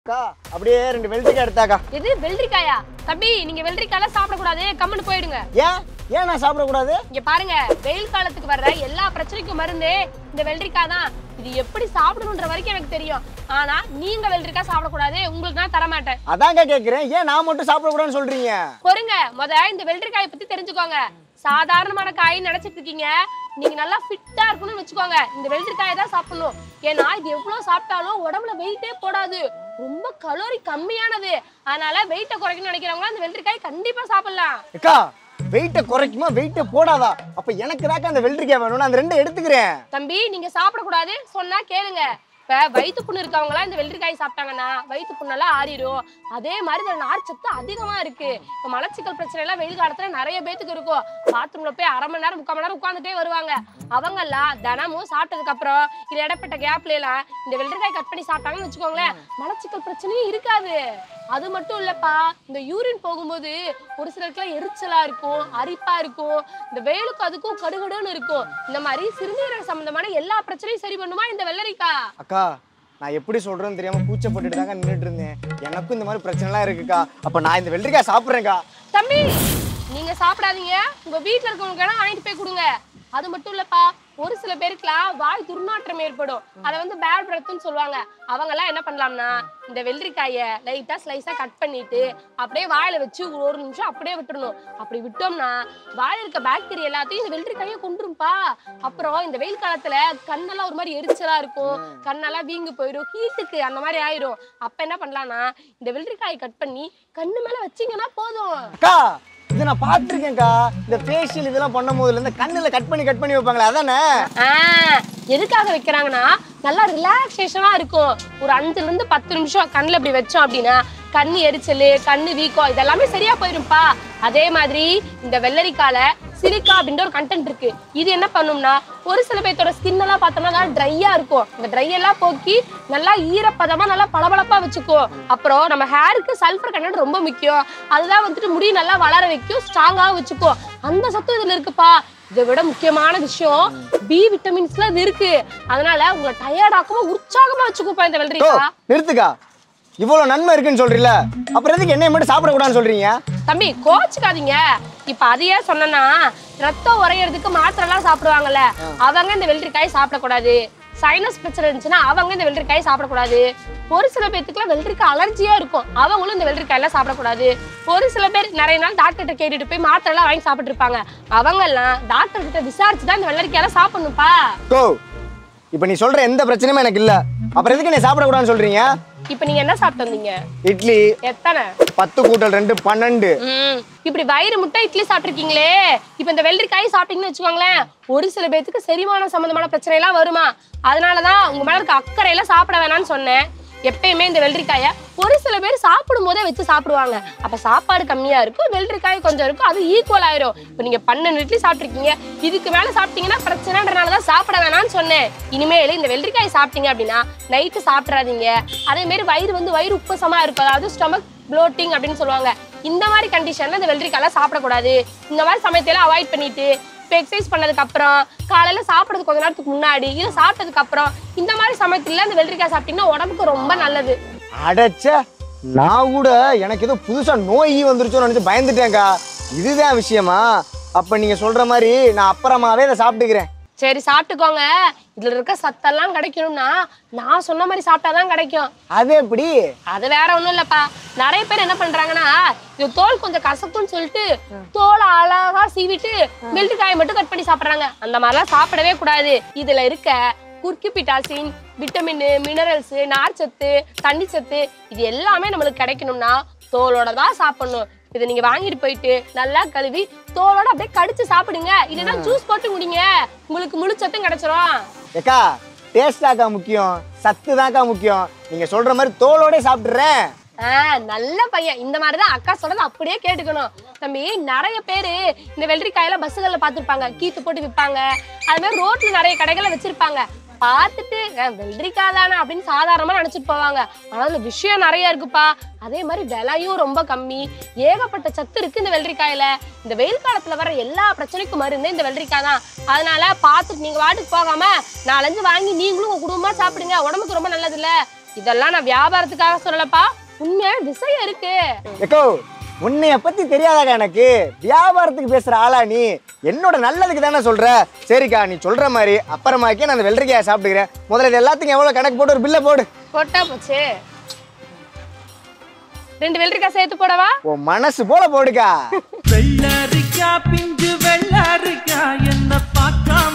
அக்கா அப்படியே ரெண்டு வெள்ளரிக்காய் எடுத்தாக்கா எது வெள்ளரிக்காயா தம்பி நீங்க வெள்ளரிக்காயெல்லாம் சாப்பிடக்கூடாது கம்முன்னு போயிடுங்க ஏன் ஏன் நான் சாப்பிடக்கூடாது இங்க பாருங்க வெயில் காலத்துக்கு வர்ற எல்லா பிரச்சனைக்கும் மருந்து இந்த வெள்ளரிக்காய் தான் இது எப்படி சாப்பிடணுன்ற வரைக்கும் எனக்கு தெரியும் ஆனா நீங்க வெள்ளரிக்காய் சாப்பிடக்கூடாது உங்களுக்கு நான் தரமாட்டேன் அதாங்க கேட்குறேன் ஏன் நான் மட்டும் சாப்பிடக்கூடாதுன்னு சொல்றீங்க பொறுங்க முத இந்த வெள்ளரிக்காயை பத்தி தெரிஞ்சுக்கோங்க சாதாரணமான காய் நினைச்சிட்டு இருக்கீங்க நீங்க நல்லா ஃபிட்டா இருக்கணும்னு வச்சுக்கோங்க இந்த வெள்ளரிக்காயை தான் சாப்பிடணும் ஏன்னா இது எவ்வளவு சாப்பிட்டாலும் உடம்புல வெயிட்டே போடாது ரொம்ப கலோரி கம்மியானது அதனால வெயிட்டை குறைக்கணும்னு நினைக்கிறவங்க இந்த வெள்ளரிக்காய் கண்டிப்பா சாப்பிடலாம் அக்கா வெயிட்டை குறைக்குமா வெயிட்டை போடாதா அப்ப எனக்கு தாக்கா அந்த வெள்ளரிக்காய் வேணும் நான் அந்த ரெண்டு எடுத்துக்கிறேன் தம்பி நீங்க சாப்பிடக்கூடாது சொன்னா கேளுங்க இப்ப வயிற்று புண்ணு இருக்கவங்களாம் இந்த வெள்ளரிக்காய் சாப்பிட்டாங்கன்னா வயிற்று புண்ணெல்லாம் ஆறிடும் அதே மாதிரி இதுல நார்ச்சத்து அதிகமா இருக்கு இப்ப மலச்சிக்கல் பிரச்சனை எல்லாம் வெயில் காலத்துல நிறைய பேத்துக்கு இருக்கும் பாத்ரூம்ல போய் அரை மணி நேரம் முக்கால் மணி நேரம் உட்காந்துட்டே வருவாங்க அவங்க எல்லாம் தினமும் சாப்பிட்டதுக்கு அப்புறம் இது இடப்பட்ட கேப்ல எல்லாம் இந்த வெள்ளரிக்காய் கட் பண்ணி சாப்பிட்டாங்கன்னு வச்சுக்கோங்களேன் மலச்சிக்கல் பிரச்சனையும் இருக்காது அது மட்டும் இல்லப்பா இந்த யூரின் போகும்போது ஒரு சிலருக்குலாம் எரிச்சலா இருக்கும் அரிப்பா இருக்கும் இந்த வெயிலுக்கு அதுக்கும் கடுகடுன்னு இருக்கும் இந்த மாதிரி சிறுநீரக சம்பந்தமான எல்லா பிரச்சனையும் சரி பண்ணுமா இந்த வெள்ளரிக்காய் அக்கா நான் எப்படி சொல்றேன்னு தெரியாம கூச்சப்பட்டுட்டு தாங்க நின்றுட்டு இருந்தேன் எனக்கும் இந்த மாதிரி பிரச்சனைலாம் இருக்குக்கா அப்ப நான் இந்த வெள்ளரிக்காய் சாப்பிட்றேன்க்கா தம்பி நீங்க சாப்பிடாதீங்க உங்க வீட்ல இருக்கவங்களுக்கு வேணா வாங்கிட்டு போய் கொடுங்க அது மட்டும் இல்லப்பா ஒரு சில பேருக்குலாம் வாய் துர்நாற்றம் ஏற்படும் அதை வந்து பேட் பிரத்துன்னு சொல்லுவாங்க அவங்க எல்லாம் என்ன பண்ணலாம்னா இந்த வெள்ளரிக்காயை லைட்டா ஸ்லைஸா கட் பண்ணிட்டு அப்படியே வாயில வச்சு ஒரு ஒரு நிமிஷம் அப்படியே விட்டுறணும் அப்படி விட்டோம்னா வாயில இருக்க பாக்டீரியா எல்லாத்தையும் இந்த வெள்ளரிக்காயை கொண்டுரும்பா அப்புறம் இந்த வெயில் காலத்துல கண்ணெல்லாம் ஒரு மாதிரி எரிச்சலா இருக்கும் கண்ணெல்லாம் வீங்கி போயிடும் ஹீட்டுக்கு அந்த மாதிரி ஆயிரும் அப்ப என்ன பண்ணலாம்னா இந்த வெள்ளரிக்காயை கட் பண்ணி கண்ணு மேல வச்சீங்கன்னா போதும் அக்கா இதை நான் பார்த்துருக்கேன்க்கா இந்த ஃபேஷியல் இதெல்லாம் பண்ணும் போதுல இந்த கண்ணில் கட் பண்ணி கட் பண்ணி வைப்பாங்களே அதானே ஆ, எதுக்காக வைக்கிறாங்கன்னா நல்லா ரிலாக்ஸேஷனா இருக்கும் ஒரு அஞ்சுல இருந்து பத்து நிமிஷம் கண்ணுல இப்படி வச்சோம் அப்படின்னா கண்ணு எரிச்சல் கண்ணு வீக்கம் இதெல்லாமே சரியா போயிரும்ப்பா அதே மாதிரி இந்த வெள்ளரிக்கால சிலிக்கா அப்படின்ற ஒரு கண்டென்ட் இருக்கு இது என்ன பண்ணும்னா ஒரு சில பேர்த்தோட ஸ்கின் எல்லாம் பார்த்தோம்னா நல்லா ட்ரையா இருக்கும் இந்த ட்ரை எல்லாம் போக்கி நல்லா ஈரப்பதமா நல்லா பளபளப்பா வச்சுக்கும் அப்புறம் நம்ம ஹேருக்கு சல்ஃபர் கண்டென்ட் ரொம்ப முக்கியம் அதுதான் வந்துட்டு முடி நல்லா வளர வைக்கும் ஸ்ட்ராங்காக வச்சுக்கும் அந்த சத்து இதுல இருக்குப்பா இதை விட முக்கியமான விஷயம் பி விட்டமின்ஸ்ல இது இருக்கு அதனால உங்களை டயர்ட் ஆக்காம உற்சாகமா வச்சுக்கோப்பா இந்த ஓ வெள்ளரிக்காய் நிறுத்துக்கா இவ்வளோ நன்மை இருக்குன்னு சொல்றீல்ல அப்புறம் எதுக்கு என்னைய மட்டும் சாப்பிடக்கூடாதுன்னு சொல்றீங்க தம்பி கோச்சுக்காதீங்க இப்ப அதையே சொன்னேன்னா ரத்தம் உறையறதுக்கு மாத்திரை எல்லாம் சாப்பிடுவாங்கல்ல அவங்க இந்த வெள்ளரிக்காய் சாப்பிடக்கூடாது சைனஸ் பிரச்சனை இருந்துச்சுன்னா அவங்க இந்த வெள்ளரிக்காய் சாப்பிடக்கூடாது ஒரு சில பேத்துக்குலாம் வெள்ளரிக்காய் அலர்ஜியா இருக்கும் அவங்களும் இந்த வெள்ளரிக்காய் எல்லாம் சாப்பிடக்கூடாது ஒரு சில பேர் நிறைய நாள் டாக்டர்கிட்ட கேட்டுட்டு போய் மாத்திரை எல்லாம் வாங்கி சாப்பிட்டு இருப்பாங்க அவங்க எல்லாம் டாக்டர் கிட்ட விசாரிச்சு தான் இந்த வெள்ளரிக்காய் எல்லாம் சாப்பிடணும்ப்பா கோ இப்போ நீ சொல்ற எந்த பிரச்சனையுமே எனக்கு இல்ல அப்புறம் எதுக்கு நீ சாப்பிடக்கூடாதுன்னு சொல்றீங்க இப்ப நீங்க என்ன சாப்பிட்டு வந்தீங்க இட்லி எத்தனை பத்து கூட்டல் ரெண்டு பன்னெண்டு ம், இப்படி வயிறு முட்டை இட்லி சாப்பிட்டிருக்கீங்களே இப்ப இந்த வெள்ளரிக்காய் சாப்பிட்டீங்கன்னு வச்சுக்கோங்களேன் ஒரு சில பேத்துக்கு செரிமான சம்பந்தமான பிரச்சனை எல்லாம் வருமா அதனாலதான் உங்க மேல இருக்க அக்கறையில சாப்பிட வேணாம்னு சொன்னேன் எப்பயுமே இந்த வெள்ளரிக்காயை ஒரு சில பேர் சாப்பிடும் போதே வச்சு சாப்பிடுவாங்க அப்ப சாப்பாடு கம்மியா இருக்கும் வெள்ளரிக்காய் கொஞ்சம் இருக்கும் அது ஈக்குவல் ஆயிரும் இப்ப நீங்க பன்னெண்டு இட்லி சாப்பிட்டிருக்கீங்க இதுக்கு மேல சாப்பிட்டீங்கன்னா பிரச்சனைன்றனாலதான் சாப்பிட வேணாம்னு சொன்னேன் இனிமேல் இந்த வெள்ளரிக்காய் சாப்பிட்டீங்க அப்படின்னா நைட்டு சாப்பிட்றாதீங்க அதே மாதிரி வயிறு வந்து வயிறு உப்பசமா இருக்கும் அதாவது ஸ்டொமக் ப்ளோட்டிங் அப்படின்னு சொல்லுவாங்க இந்த மாதிரி கண்டிஷன்ல இந்த வெள்ளரிக்காயெல்லாம் சாப்பிடக்கூடாது இந்த மாதிரி சமயத்தையெல்லாம் அவாய்ட் பண்ணிட்டு இப்போ எக்ஸசைஸ் பண்ணதுக்கு அப்புறம் காலையில சாப்பிட்றதுக்கு கொஞ்ச நேரத்துக்கு முன்னாடி இது சாப்பிட்டதுக்கு அப்புறம் இந்த மாதிரி சமயத்துல இந்த வெள்ளரிக்காய் சாப்பிட்டீங்கன்னா உடம்புக்கு ரொம்ப நல்லது அடைச்ச நான் கூட எனக்கு ஏதோ புதுசா நோய் வந்துருச்சோன்னு நினைச்சு பயந்துட்டேன்க்கா இதுதான் விஷயமா அப்ப நீங்க சொல்ற மாதிரி நான் அப்புறமாவே இதை சாப்பிட்டுக்கிறேன் சரி சாப்பிட்டுக்கோங்க இதுல இருக்க சத்தெல்லாம் கிடைக்கணும்னா நான் சொன்ன மாதிரி சாப்பிட்டாதான் கிடைக்கும் அது எப்படி அது வேற ஒண்ணும் இல்லப்பா நிறைய பேர் என்ன பண்றாங்கன்னா இது தோல் கொஞ்சம் கசக்கும்னு சொல்லிட்டு தோலை அழகா சீவிட்டு வெள்ளரிக்காயை மட்டும் கட் பண்ணி சாப்பிடுறாங்க அந்த மாதிரிலாம் சாப்பிடவே கூடாது இதுல இருக்க குர்கிபிட்டாசின் விட்டமின் மினரல்ஸ் நார்ச்சத்து தண்ணிச்சத்து இது எல்லாமே நம்மளுக்கு கிடைக்கணும்னா தோலோட தான் சாப்பிடணும் இதை நீங்க வாங்கிட்டு போயிட்டு நல்லா கழுவி தோலோட அப்படியே கடிச்சு சாப்பிடுங்க இல்லைன்னா ஜூஸ் போட்டு குடிங்க உங்களுக்கு முழு சத்தும் கிடைச்சிரும் ஏக்கா டேஸ்டாக்கா முக்கியம் சத்து தான்க்கா முக்கியம் நீங்க சொல்ற மாதிரி தோலோட சாப்பிட்டுறேன் ஆ, நல்ல பையன் இந்த மாதிரிதான் அக்கா சொல்றது அப்படியே கேட்டுக்கணும் தம்பி நிறைய பேரு இந்த வெள்ளரிக்காயில பஸ்ஸுகள்ல பாத்துருப்பாங்க கீத்து போட்டு விற்பாங்க அது மாதிரி ரோட்ல நிறைய கடைகளை வச்சிருப்பாங்க பார்த்துட்டு "அஹ், வெள்ளரிக்காய் தானே அப்படின்னு சாதாரணமா நினைச்சிட்டு போவாங்க ஆனா அதுல விஷயம் நிறைய இருக்குப்பா அதே மாதிரி விலையும் ரொம்ப கம்மி ஏகப்பட்ட சத்து இருக்கு இந்த வெள்ளரிக்காயில இந்த வெயில் காலத்துல வர எல்லா பிரச்சனைக்கும் மருந்து இந்த வெள்ளரிக்காய் தான் அதனால பார்த்துட்டு நீங்க வாட்டுக்கு போகாம நாலஞ்சு வாங்கி நீங்களும் உங்க குடும்பமா சாப்பிடுங்க உடம்புக்கு ரொம்ப நல்லது இல்ல இதெல்லாம் நான் வியாபாரத்துக்காக சொல்லலப்பா உண்மையா விஷயம் இருக்கு எக்கோ உன்னைய பத்தி தெரியாதாக்கா எனக்கு வியாபாரத்துக்கு பேசுற ஆளா நீ என்னோட நல்லதுக்கு தானே சொல்ற சரிக்கா நீ சொல்ற மாதிரி அப்புறமாக்கே நான் அந்த வெள்ளரிக்காயை சாப்பிட்டுக்கிறேன் முதல்ல இது எல்லாத்துக்கும் எவ்வளவு கணக்கு போட்டு ஒரு பில்லை போடு போட்டா போச்சு ரெண்டு வெள்ளரிக்காய் சேர்த்து போடவா உன் மனசு போல போடுக்கா வெள்ளரிக்கா பிஞ்சு வெள்ளரிக்கா என்ன பார்க்காம